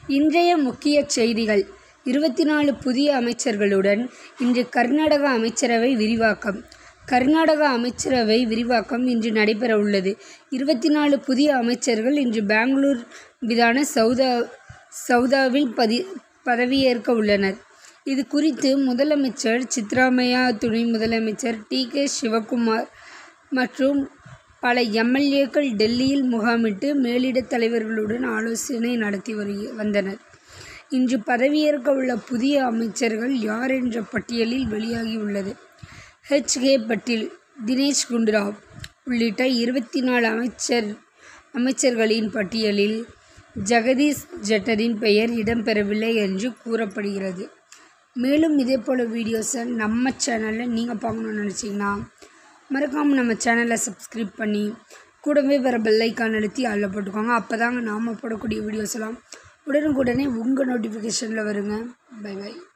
இன்றைய முக்கிய செய்திகள் இருபத்தி நாலு புதிய அமைச்சர்களுடன் இன்று கர்நாடக அமைச்சரவை விரிவாக்கம் கர்நாடக அமைச்சரவை விரிவாக்கம் இன்று நடைபெற உள்ளது இருபத்தி நாலு புதிய அமைச்சர்கள் இன்று பெங்களூர் விதான சௌதா சௌதாவில் பதி பதவியேற்க உள்ளனர் இது குறித்து முதலமைச்சர் சித்ராமையா துணை முதலமைச்சர் டி கே சிவகுமார் மற்றும் பல எம்எல்ஏக்கள் டெல்லியில் முகாமிட்டு மேலிடத் தலைவர்களுடன் ஆலோசனை நடத்தி வருகி வந்தனர் இன்று பதவியேற்க உள்ள புதிய அமைச்சர்கள் யார் என்ற பட்டியலில் வெளியாகியுள்ளது ஹெச் கே பட்டீல் தினேஷ் குண்டுராவ் உள்ளிட்ட இருபத்தி நாலு அமைச்சர் அமைச்சர்களின் பட்டியலில் ஜெகதீஷ் ஜெட்டரின் பெயர் இடம்பெறவில்லை என்று கூறப்படுகிறது மேலும் இதே போல் வீடியோஸை நம்ம சேனலில் நீங்கள் பார்க்கணுன்னு நினச்சிங்கன்னா மறக்காமல் நம்ம சேனலை சப்ஸ்கிரைப் பண்ணி கூடவே வர பெல்லைக்கான் அழுத்தி அதில் போட்டுக்கோங்க அப்போ தாங்க நாம் போடக்கூடிய வீடியோஸ் எல்லாம் உடனுக்குடனே உங்கள் நோட்டிஃபிகேஷனில் வருங்க பை பை